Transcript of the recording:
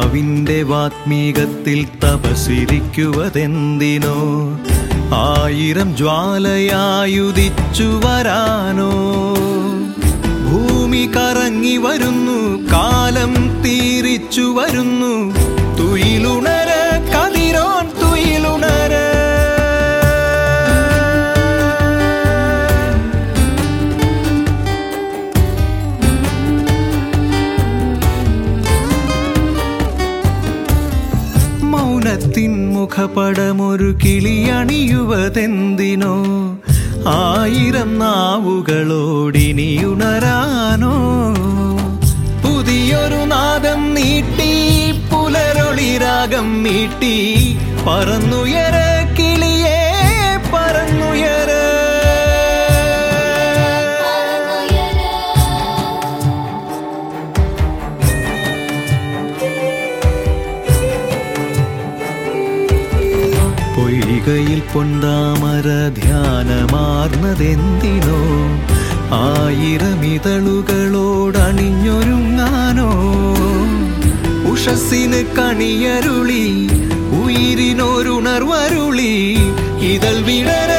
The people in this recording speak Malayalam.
രാവിന്റെ വാത്മീകത്തിൽ തപസിരിക്കുവതെന്തിനോ ആയിരം ജ്വാലയായുദിച്ചു വരാനോ ഭൂമി കറങ്ങി വരുന്നു കാലം തീരിച്ചു വരുന്നു തുയിലുണര കതിരോൻ തുയിലുണര മൗനത്തിൻ മുഖപടമൊരു കിളിയണിയുവതെന്തിനോ ആയിരം നാവുകളോടിനിയുണരാനോ പുതിയൊരു നാദം നീട്ടി പുലരൊളിരാഗം മീട്ടി പറന്നുയര കിളിയേ പറന്നുയര പൊയ്കയിൽ പൊന്താമര ധ്യാനമാർന്നതെന്തിനോ ആയിരമിതളുകളോടണിഞ്ഞൊരുങ്ങാനോ ഉഷസ്സിന് കണിയരുളി ഉയിരിനൊരുണർവരുളി ഇതൾ വിടര